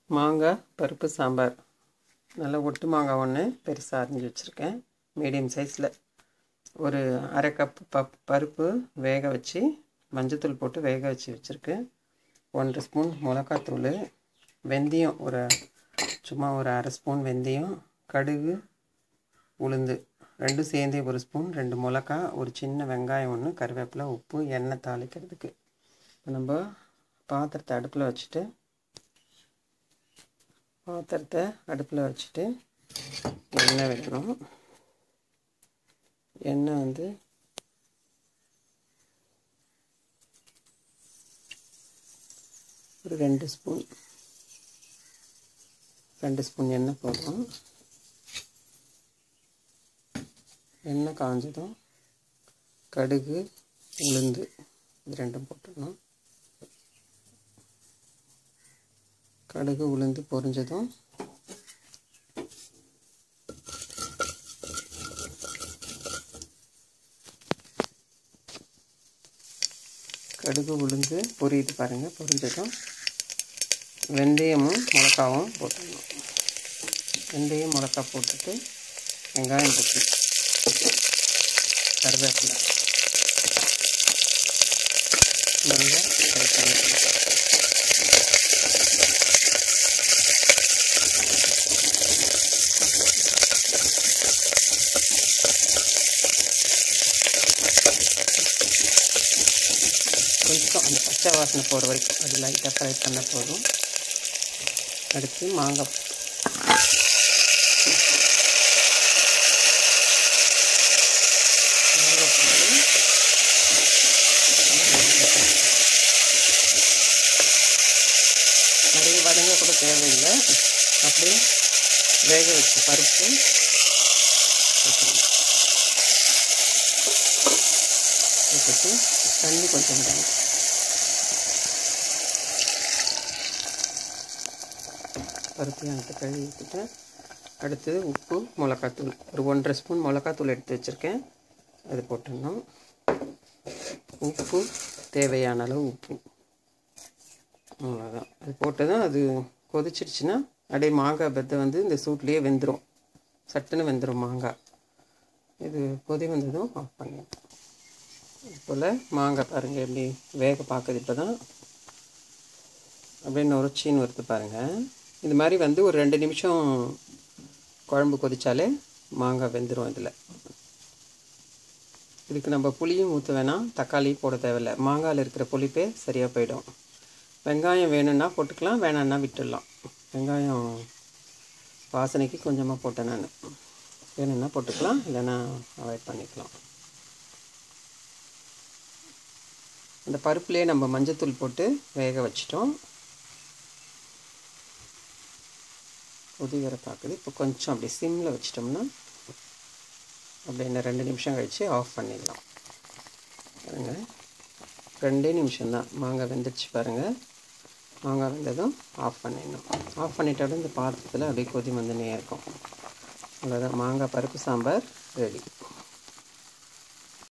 மாங்காய் பருப்பு சாம்பார் நல்லா ஒட்டு மாங்காய் ஒன்று பெருசாக அரிஞ்சு வச்சுருக்கேன் மீடியம் சைஸில் ஒரு அரை கப்பு பப் பருப்பு வேக வச்சு மஞ்சத்தூள் போட்டு வேக வச்சு வச்சுருக்கேன் ஒன்றரை ஸ்பூன் மிளகாத்தூள் வெந்தயம் ஒரு சும்மா ஒரு அரை ஸ்பூன் வெந்தயம் கடுகு உளுந்து ரெண்டும் சேர்ந்தே ஒரு ஸ்பூன் ரெண்டு மிளகா ஒரு சின்ன வெங்காயம் ஒன்று கருவேப்பிலை உப்பு எண்ணெய் தாளிக்கிறதுக்கு நம்ம பாத்திரத்தை அடுப்பில் வச்சுட்டு பாத்திரத்தை அடுப்பில் வச்சுட்டு எண்ணெய் விடணும் எண்ணெய் வந்து ஒரு ரெண்டு ஸ்பூன் ரெண்டு ஸ்பூன் எண்ணெய் போடுறோம் எண்ணெய் காஞ்சதும் கடுகு உளுந்து இது ரெண்டும் போட்டுடணும் கடுகு உளுந்து பொரிஞ்சதும் கடுகு உளுந்து பொரியுது பாருங்கள் பொரிஞ்சதும் வெந்தயமும் மிளகாவும் போட்டுடணும் வெந்தயம் மிளகா போட்டுட்டு வெங்காயம் போட்டு கருவேப்பிலை நல்லா ஃப்ரை பண்ணிக்கலாம் கொஞ்சம் அந்த பச்சை வாசனை போகிற வரைக்கும் அது லைட்டாக ஃப்ரை பண்ண போதும் அடுத்து மாங்காய் மாங்காய் போட்டு நிறைய வதங்க கூட தேவையில்லை அப்படியே வேக வச்ச பருப்பு போட்டுட்டு தண்ணி கொஞ்சம் விடணும் பருப்பையும் அடுத்து கழுவி விட்டுட்டு அடுத்தது உப்பு மிளகாத்தூள் ஒரு ஒன்றரை ஸ்பூன் மிளகாத்தூள் எடுத்து வச்சுருக்கேன் அது போட்டுடணும் உப்பு தேவையான அளவு உப்பு அவ்வளோதான் அது போட்டதும் அது கொதிச்சிடுச்சுன்னா அப்படியே மாங்காய் பெத்தை வந்து இந்த சூட்லேயே வெந்துடும் சட்டுன்னு வெந்துடும் மாங்காய் இது கொதி வந்ததும் ஆஃப் பண்ணிடணும் போல் மாங்காய் பாருங்கள் எப்படி வேக பார்க்குது இப்போ தான் அப்படியே நுரைச்சின்னு வருது பாருங்கள் இது மாதிரி வந்து ஒரு ரெண்டு நிமிஷம் குழம்பு கொதித்தாலே மாங்காய் வெந்துடும் இதில் இதுக்கு நம்ம புளியும் ஊற்ற வேணாம் தக்காளியும் போட தேவையில்லை மாங்காயில் இருக்கிற புளிப்பே சரியாக போயிடும் வெங்காயம் வேணும்னா போட்டுக்கலாம் வேணான்னா விட்டுடலாம் வெங்காயம் வாசனைக்கு கொஞ்சமாக போட்டேன் நான் வேணும்னா போட்டுக்கலாம் இல்லைன்னா அவாய்ட் பண்ணிக்கலாம் அந்த பருப்புலேயே நம்ம மஞ்சத்தூள் போட்டு வேக வச்சிட்டோம் கொதி வர பார்க்குது இப்போ கொஞ்சம் அப்படி சிம்மில் வச்சிட்டோம்னா அப்படி இன்னும் ரெண்டு நிமிஷம் கழித்து ஆஃப் பண்ணிடலாம் பாருங்கள் ரெண்டே நிமிஷம்தான் மாங்காய் வெந்துடுச்சு பாருங்கள் மாங்காய் வெந்ததும் ஆஃப் பண்ணிடணும் ஆஃப் பண்ணிட்டோட இந்த பாத்திரத்தில் அப்படியே கொதி வந்துனே இருக்கும் அவ்வளோதான் மாங்காய் பருப்பு சாம்பார் ரெடி